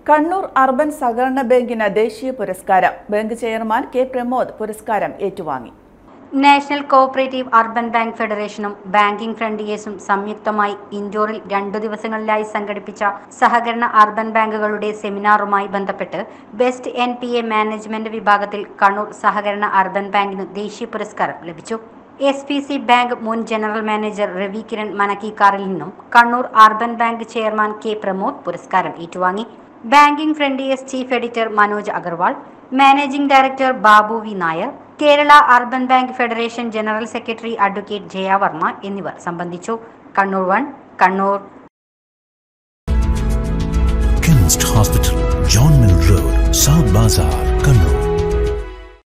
Kannur urban സഹകരണ ബാങ്കിന് ദേശീയ പുരസ്കാരം ബാങ്ക് ചെയർമാൻ കെ പ്രമോദ് പുരസ്കാരം ഏറ്റുവാങ്ങി നാഷണൽ കോഓപ്പറേറ്റീവ് അർബൻ ബാങ്ക് ഫെഡറേഷനും ബാങ്കിംഗ് ഫ്രണ്ടിയേഴ്സും സംയുക്തമായി ഇൻഡോറിൽ രണ്ടു ദിവസങ്ങളിലായി സംഘടിപ്പിച്ച സഹകരണ അർബൻ ബാങ്കുകളുടെ സെമിനാറുമായി ബന്ധപ്പെട്ട് best N P A management വിഭാഗത്തിൽ കണ്ണൂർ സഹകരണ അർബൻ ബാങ്കിന് ദേശീയ പുരസ്കാരം ലഭിച്ചു എസ് പി സി ബാങ്ക് മുൻ ജനറൽ മാനേജർ രവി കിരൺ മനക്കിക്കാറിൽ നിന്നും Kannur urban bank chairman K Pramod പുരസ്കാരം ഏറ്റുവാങ്ങി banking frontiers chief editor Manoj Agarwal managing director Babu V Nair Kerala urban bank federation general secretary advocate Jayavarma എന്നിവർ സംബന്ധിച്ചു Kannur one Kannur Chemist Hospital, John Mill Road, South Bazaar, Kannur.